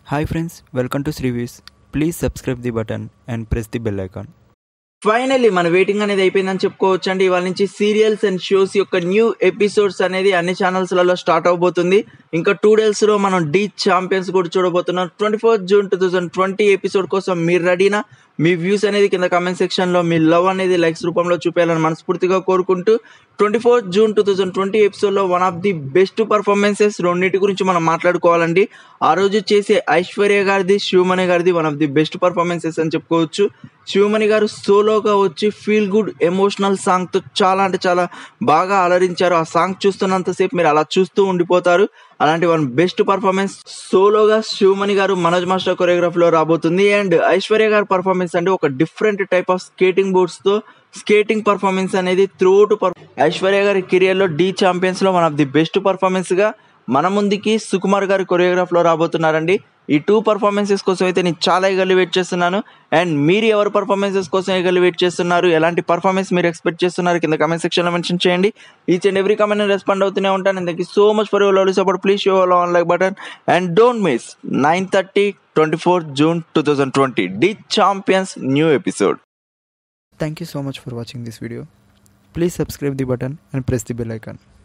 Hi friends, welcome to Srivis. Please subscribe the button and press the bell icon. Finally మన waiting అనేది అయిపోయిందని చెప్పుకోవచ్చు అండి ఇవాళ నుంచి సీరియల్స్ అండ్ షోస్ యొక్క న్యూ ఎపిసోడ్స్ అనేది అన్ని ఛానల్స్లలో స్టార్ట్ అవబోతుంది ఇంకా టూ డేస్లో మనం డీ ఛాంపియన్స్ కూడా చూడబోతున్నాం twenty fourth June two thousand twenty episode కోసం మీరు రెడీనా మీ వ్యూస్ అనేది కింద కమెంట్ సెక్షన్లో మీ లవ్ అనేది లైక్స్ రూపంలో చూపించాలని మనస్ఫూర్తిగా కోరుకుంటూ twenty fourth June two thousand twenty ఎపిసోడ్లో one of the best performances రెండింటి గురించి మనం మాట్లాడుకోవాలండి ఆ రోజు చేసే ఐశ్వర్య గారిది శివమణి గారిది one of the best performances అని చెప్పుకోవచ్చు శివమణి గారు సోలోగా వచ్చి ఫీల్ గుడ్ ఎమోషనల్ సాంగ్తో చాలా అంటే చాలా బాగా అలరించారు ఆ సాంగ్ చూస్తున్నంతసేపు మీరు అలా చూస్తూ ఉండిపోతారు అలాంటి వన్ బెస్ట్ పర్ఫార్మెన్స్ సోలోగా శివమణి గారు మనోజ్ మాస్టర్ కొరియోగ్రాఫ్ లో రాబోతుంది అండ్ ఐశ్వర్య గారి పర్ఫార్మెన్స్ అంటే ఒక different type of skating boards తో స్కేటింగ్ పర్ఫార్మెన్స్ అనేది త్రూఅవుట్ ఐశ్వర్య గారి కెరియర్ లో డీ ఛాంపియన్స్ లో one of the best performance గా మన ముందుకి సుకుమార్ గారి కొరియోగ్రాఫ్ లో రాబోతున్నారండి ఈ టూ పర్ఫార్మెన్సెస్ కోసం అయితే నేను చాలా ఎగర్లు వెయిట్ చేస్తున్నాను అండ్ మీరు ఎవరు పర్ఫార్మెన్సెస్ కోసం ఎగర్లు వెయిట్ చేస్తున్నారు ఎలాంటి పర్ఫార్మెన్స్ మీరు ఎక్స్పెక్ట్ చేస్తున్నారు కింద కమెంట్ సెక్షన్లో మెన్షన్ చేయండి each and every comment respond అవుతూనే ఉంటాను thank you so much for your lovely support please show on like button and don't miss nine thirty twenty four June two thousand twenty Dhee champions new episode Thank you so much for watching this video. Please subscribe the button and press the bell icon.